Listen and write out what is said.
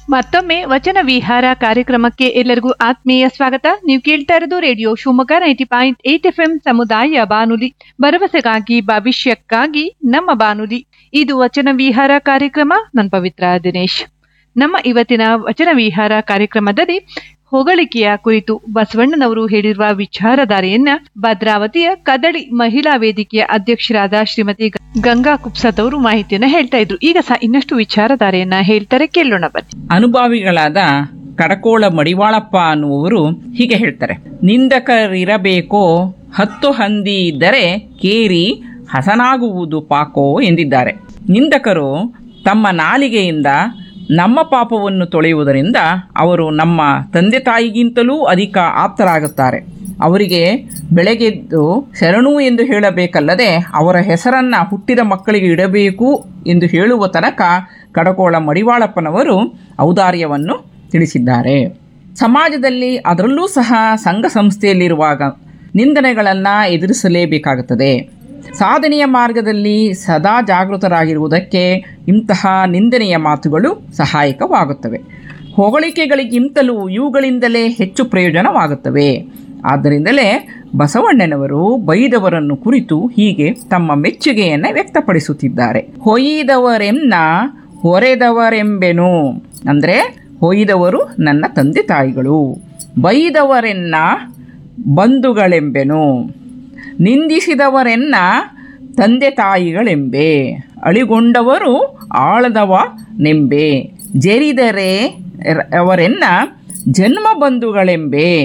ಮತ್ತೊಮ್ಮೆ ವಚನ ವಿಹಾರ ಕಾರ್ಯಕ್ರಮಕ್ಕೆ ಎಲ್ಲರಿಗೂ ಆತ್ಮೀಯ ಸ್ವಾಗತ ನೀವು ಕೇಳ್ತಾ ಇರೋದು radio Shivamogga ninety point eight F M ಸಮುದಾಯ ಬಾನುಲಿ ಭರವಸೆಗಾಗಿ ಭವಿಷ್ಯಕ್ಕಾಗಿ ನಮ್ಮ ಬಾನುಲಿ ಇದು ವಚನ ವಿಹಾರ ಕಾರ್ಯಕ್ರಮ ನನ್ ಪವಿತ್ರ ದಿನೇಶ್ ನಮ್ಮ ಇವತ್ತಿನ ವಚನ ವಿಹಾರ ಕಾರ್ಯಕ್ರಮದಲ್ಲಿ ಹೊಗಳಿಕೆಯ ಕುರಿತು ಬಸವಣ್ಣನವರು ಹೇಳಿರುವ ವಿಚಾರಧಾರೆಯನ್ನ ಭದ್ರಾವತಿಯ ಕದಳಿ ಮಹಿಳಾ ವೇದಿಕೆಯ ಅಧ್ಯಕ್ಷರಾದ ಶ್ರೀಮತಿ ಗ- ಗಂಗಾ ಕುಪ್ಸತ್ ಅವರು ಮಾಹಿತಿಯನ್ನ ಹೇಳ್ತಾ ಇದ್ರು ಈಗ ಸಹ ಇನ್ನಷ್ಟು ವಿಚಾರಧಾರೆಯನ್ನ ಹೇಳ್ತಾರೆ ಕೇಳೋಣ ಬನ್ನಿ ಅನುಭಾವಿಗಳಾದ ಕಡಕೋಳ ಮಡಿವಾಳಪ್ಪ ಅನ್ನುವರು ಹೀಗೆ ಹೇಳ್ತಾರೆ ನಿಂದಕರಿರಬೇಕೋ ಹತ್ತು ಹಂದಿ ಇದ್ದರೆ ಕೇರಿ ಹಸನಾಗುವುದು ಪಾಕೋ ಎಂದಿದ್ದಾರೆ ನಿಂದಕರು ತಮ್ಮ ನಾಲಿಗೆಯಿಂದ ನಮ್ಮ ಪಾಪವನ್ನು ತೊಳೆಯುವುದರಿಂದ ಅವರು ನಮ್ಮ ತಂದೆ ತಾಯಿಗಿಂತಲೂ ಅಧಿಕ ಆಪ್ತರಾಗುತ್ತಾರೆ ಅವರಿಗೆ ಬೆಳಗೆದ್ದು ಶರಣು ಎಂದು ಹೇಳಬೇಕಲ್ಲದೆ ಅವರ ಹೆಸರನ್ನ ಹುಟ್ಟಿದ ಮಕ್ಕಳಿಗೆ ಇಡಬೇಕು ಎಂದು ಹೇಳುವ ತನಕ ಕಡಕೋಳ ಮಡಿವಾಳಪ್ಪನವರು ಔದಾರ್ಯವನ್ನು ತಿಳಿಸಿದ್ದಾರೆ ಸಮಾಜದಲ್ಲಿ ಅದರಲ್ಲೂ ಸಹ ಸಂಘ ಸಂಸ್ಥೆಯಲ್ಲಿರುವಾಗ ನಿಂದನೆಗಳನ್ನು ಎದುರಿಸಲೇಬೇಕಾಗುತ್ತದೆ ಸಾಧನೆಯ ಮಾರ್ಗದಲ್ಲಿ ಸದಾ ಜಾಗೃತರಾಗಿರುವುದಕ್ಕೆ ಇಂತಹ ನಿಂದನೆಯ ಮಾತುಗಳು ಸಹಾಯಕವಾಗುತ್ತವೆ ಹೊಗಳಿಕೆಗಳಿಗಿಂತಲೂ ಇವುಗಳಿಂದಲೇ ಹೆಚ್ಚು ಪ್ರಯೋಜನವಾಗುತ್ತವೆ ಆದ್ದರಿಂದಲೇ ಬಸವಣ್ಣನವರು ಬೈದವರನ್ನು ಕುರಿತು ಹೀಗೆ ತಮ್ಮ ಮೆಚ್ಚುಗೆಯನ್ನು ವ್ಯಕ್ತಪಡಿಸುತ್ತಿದ್ದಾರೆ ಹೊಯ್ದವರೆನ್ನ ಹೊರೆದವರೆಂಬೆನು ಅಂದರೆ ಹೊಯ್ದವರು ನನ್ನ ತಂದೆ ತಾಯಿಗಳು ಬೈದವರೆನ್ನ ಬಂಧುಗಳೆಂಬೆನು ನಿಂದಿಸಿದವರೆನ್ನ ತಂದೆ ತಾಯಿಗಳೆಂಬೆ ಅಳಿಗೊಂಡವರು ಆಳದವ ನೆಂಬೆ ಜರಿದರೆ ಅವರೆನ್ನ ಜನ್ಮ ಬಂಧುಗಳೆಂಬೆ